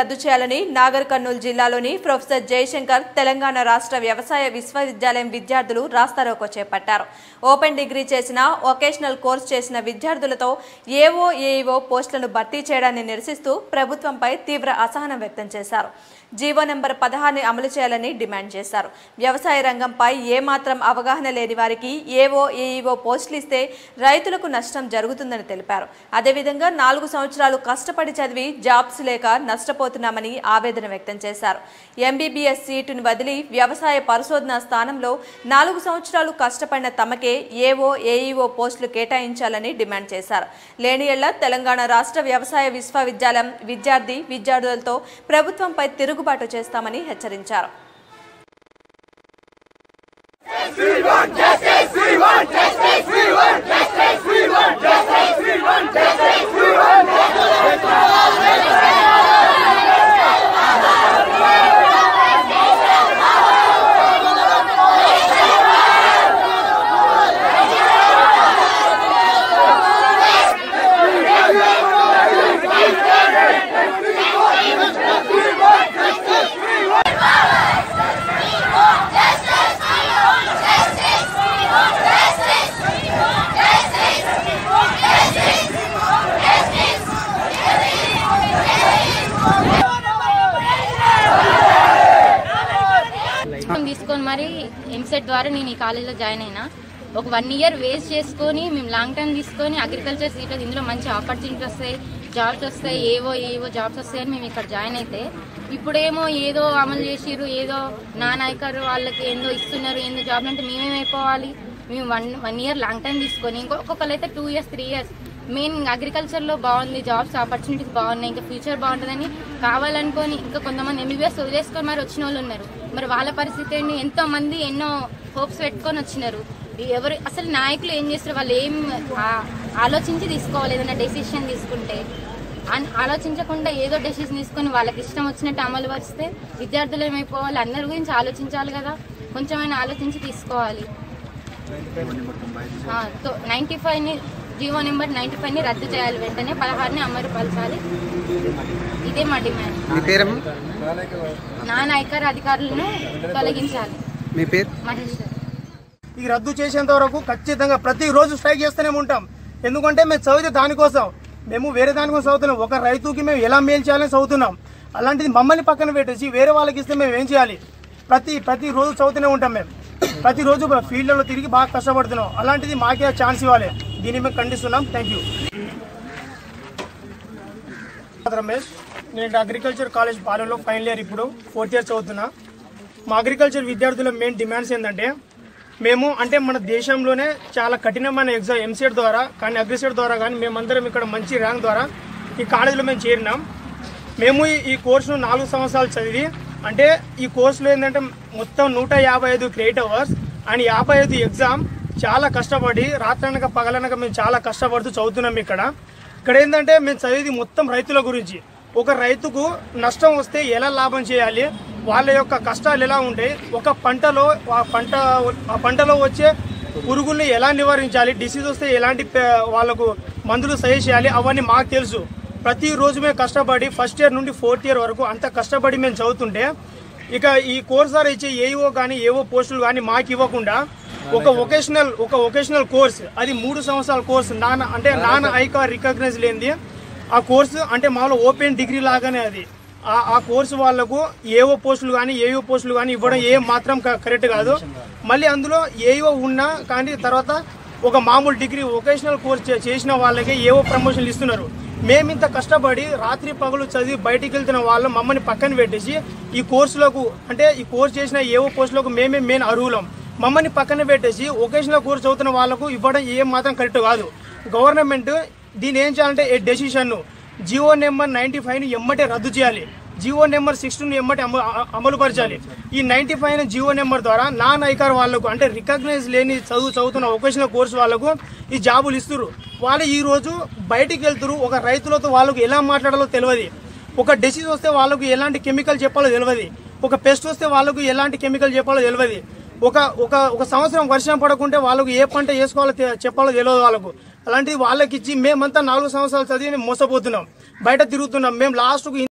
రద్దు చేయాలని నాగర్ కర్నూలు జిల్లాలోని ప్రొఫెసర్ జయశంకర్ తెలంగాణ రాష్ట్ర వ్యవసాయ విశ్వవిద్యాలయం విద్యార్థులు రాస్తారోకో చేపట్టారు ఓపెన్ డిగ్రీ చేసిన వొకేషనల్ కోర్స్ చేసిన విద్యార్థులతో ఏవో ఏఈఓ పోస్టులను భర్తీ చేయడాన్ని నిరసిస్తూ ప్రభుత్వంపై తీవ్ర అసహనం వ్యక్తం చేశారు జీవో నెంబర్ పదహారుని అమలు చేయాలని డిమాండ్ చేశారు వ్యవసాయ రంగంపై ఏమాత్రం అవగాహన లేని వారికి ఏవో ఏఈఓ పోస్టులు ఇస్తే రైతులకు నష్టం జరుగుతుందని తెలిపారు అదేవిధంగా నాలుగు సంవత్సరాలు కష్టపడి చదివి జాబ్స్ లేక నష్టపోతున్నామని ఆవేదన వ్యక్తం చేశారు ఎంబీబీఎస్ సీటును వదిలి వ్యవసాయ పరిశోధన స్థానంలో నాలుగు సంవత్సరాలు కష్టపడిన తమకే ఏవో ఏఈఓ పోస్టులు కేటాయించాలని డిమాండ్ చేశారు లేని ఏళ్ల తెలంగాణ రాష్ట్ర వ్యవసాయ విశ్వవిద్యాలయం విద్యార్థి విద్యార్థులతో ప్రభుత్వంపై తిరుగుబాటు చేస్తామని హెచ్చరించారు లోన్ తీసుకొని మరి ఎంసెట్ ద్వారా నేను ఈ కాలేజీలో జాయిన్ అయినా ఒక వన్ ఇయర్ వేస్ట్ చేసుకొని మేము లాంగ్ టర్మ్ తీసుకొని అగ్రికల్చర్ సీట్ ఇందులో మంచి ఆపర్చునిటీ వస్తాయి జాబ్స్ వస్తాయి ఏవో ఏవో జాబ్స్ వస్తాయని మేము ఇక్కడ జాయిన్ అయితే ఇప్పుడేమో ఏదో అమలు చేసిర్రు ఏదో నా నాయకర్ వాళ్ళకి ఏందో ఇస్తున్నారు ఏందో జాబ్లు అంటే మేమేమైపోవాలి మేము one one year long time తీసుకొని ఇంకొకళ్ళు అయితే two years three years main అగ్రికల్చర్లో బాగుంది జాబ్స్ ఆపర్చునిటీస్ బాగున్నాయి ఇంకా ఫ్యూచర్ బాగుంటుందని కావాలనుకొని ఇంకా కొంతమంది ఎంబీబీఎస్ వదిలేసుకొని మరి వచ్చిన వాళ్ళు ఉన్నారు మరి వాళ్ళ పరిస్థితి ఏంటి ఎంతో మంది ఎన్నో హోప్స్ పెట్టుకొని వచ్చినారు ఎవరు అసలు నాయకులు ఏం చేస్తారు వాళ్ళు ఏం ఆ- ఆలోచించి తీసుకోవాలి ఏదైనా డెసిషన్ తీసుకుంటే అన్- ఆలోచించకుండా ఏదో డెసిషన్ తీసుకొని వాళ్ళకి ఇష్టం వచ్చినట్టు అమలు పరిస్తే విద్యార్థులు ఏమైపోవాలి అందరి గురించి ఆలోచించాలి కదా కొంచెమైనా ఆలోచించి తీసుకోవాలి నైంటీ ఫైవ్ని జీవో నెంబర్ నైంటీ ఫైవ్ని రద్దు చేయాలి వెంటనే పదహారుని అమలు పరచాలి ఇదే మా డిమాండ్ మీ పేరమ్మా నా నాయకర్ అధికారులను తొలగించాలి మీ పేరు మహేష్ ఈ రద్దు చేసేంత వరకు ఖచ్చితంగా ప్రతిరోజు స్ట్రైక్ చేస్తూనే ఉంటాం ఎందుకంటే మేము చదివితే దానికోసం మేము వేరే దానికోసం చదువుతున్నాం ఒక రైతుకి మేము ఎలా మేలు చేయాలని చదువుతున్నాం అలాంటిది మమ్మల్ని పక్కన పెట్టేసి వేరే వాళ్ళకి ఇస్తే మేము ఏం చేయాలి ప్రతి ప్రతి రోజు చదువుతూనే ఉంటాం మేము ప్రతిరోజు ఫీల్డ్లో తిరిగి బాగా కష్టపడుతున్నాం అలాంటిది మాకే ఛాన్స్ ఇవ్వాలి దీన్ని మేము ఖండిస్తున్నాం థ్యాంక్ యూ రమేష్ నేను అగ్రికల్చర్ కాలేజ్ పాలెంలో ఫైనల్ ఇయర్ ఇప్పుడు ఫోర్త్ ఇయర్ చదువుతున్నా మా అగ్రికల్చర్ విద్యార్థుల మెయిన్ డిమాండ్స్ ఏంటంటే మేము అంటే మన దేశంలోనే చాలా కఠినమైన ఎగ్జామ్ ఎంసెట్ ద్వారా కానీ అగ్రిసెట్ ద్వారా కానీ మేమందరం ఇక్కడ మంచి ర్యాంక్ ద్వారా ఈ కాలేజీలో మేము చేరినాం మేము ఈ- ఈ కోర్సును నాలుగు సంవత్సరాలు చదివి అంటే ఈ కోర్సులో ఏంటంటే మొత్తం నూట యాభై ఐదు క్రెడిట్ అవర్స్ అండ్ యాభై ఐదు ఎగ్జామ్ చాలా కష్టపడి రాత్రనక పగలనక మేము చాలా కష్టపడుతూ చదువుతున్నాం ఇక్కడ ఇక్కడ ఏంటంటే మేము చదివేది మొత్తం రైతుల గురించి ఒక రైతుకు నష్టం వస్తే ఎలా లాభం చేయాలి వాళ్ళ యొక్క కష్టాలు ఎలా ఉంటాయి ఒక పంటలో ఆ పంట ఆ పంటలో వచ్చే పురుగుల్ని ఎలా నివారించాలి డిసీజ్ వస్తే ఎలాంటి పే- వాళ్ళకు మందులు సజెస్ట్ చేయాలి అవన్నీ మాకు తెలుసు ప్రతిరోజు మేము కష్టపడి ఫస్ట్ ఇయర్ నుండి ఫోర్త్ ఇయర్ వరకు అంత కష్టపడి మేము చదువుతుంటే ఇక ఈ కోర్స్ ద్వారా ఇచ్చే ఏఓ కానీ ఏవో పోస్టులు కానీ మాకు ఇవ్వకుండా ఒక వొకేషనల్ ఒక వొకేషనల్ కోర్స్ అది మూడు సంవత్సరాల కోర్స్ నాన్న అంటే నాన్న ఐకార్ రికగ్నైజ్ లేనిది ఆ కోర్సు అంటే మామూలు ఓపెన్ డిగ్రీ లాగానే అది ఆ- ఆ కోర్సు వాళ్ళకు ఏవో పోస్టులు కానీ ఏవో పోస్టులు కానీ ఇవ్వడం ఏం మాత్రం క- కరెక్ట్ కాదు మళ్ళీ అందులో ఏవో ఉన్నా కానీ తర్వాత ఒక మామూలు డిగ్రీ వొకేషనల్ కోర్స్ చే- చేసిన వాళ్ళకి ఏవో ప్రమోషన్లు ఇస్తున్నారు మేమింత కష్టపడి రాత్రి పగలు చదివి బయటికి వెళ్తున్న వాళ్ళు మమ్మల్ని పక్కన పెట్టేసి ఈ కోర్సులకు అంటే ఈ కోర్స్ చేసిన ఏవో పోస్టులకు మేమే మెయిన్ అర్హులం మమ్మల్ని పక్కన పెట్టేసి వొకేషనల్ కోర్స్ చదువుతున్న వాళ్ళకు ఇవ్వడం ఏం మాత్రం కరెక్ట్ కాదు గవర్నమెంట్ దీని ఏం చేయాలంటే ఏ decision GO number ninety five ఎమ్మటే రద్దు చేయాలి జియో నెంబర్ సిక్స్టీన్ ఎమ్మటి అమ- అ- అమలు పరచాలి ఈ నైన్టీ ఫైవ్ జియో నెంబర్ ద్వారా నాన్ ఐకార్ వాళ్ళకు అంటే రికగ్నైజ్ లేని చదువు చదువుతున్న వొకేషనల్ కోర్స్ వాళ్ళకు ఈ జాబులు ఇస్తారు వాళ్ళు ఈ రోజు బయటికి వెళ్తారు ఒక రైతులతో వాళ్ళకు ఎలా మాట్లాడాలో తెలియదు ఒక డిసీజ్ వస్తే వాళ్ళకు ఎలాంటి కెమికల్ చెప్పాలో తెలియదు ఒక పెస్ట్ వస్తే వాళ్ళకు ఎలాంటి కెమికల్ చెప్పాలో తెలియదు ఒక ఒక ఒక సంవత్సరం వర్షం పడకుంటే వాళ్ళకు ఏ పంట వేసుకోవాలో తె- చెప్పాలో తెలియదు వాళ్ళకు అలాంటిది వాళ్ళకి ఇచ్చి మేమంతా నాలుగు సంవత్సరాలు చదివి మేము మోసపోతున్నాం బయట తిరుగుతున్నాం మేము లాస్ట్కు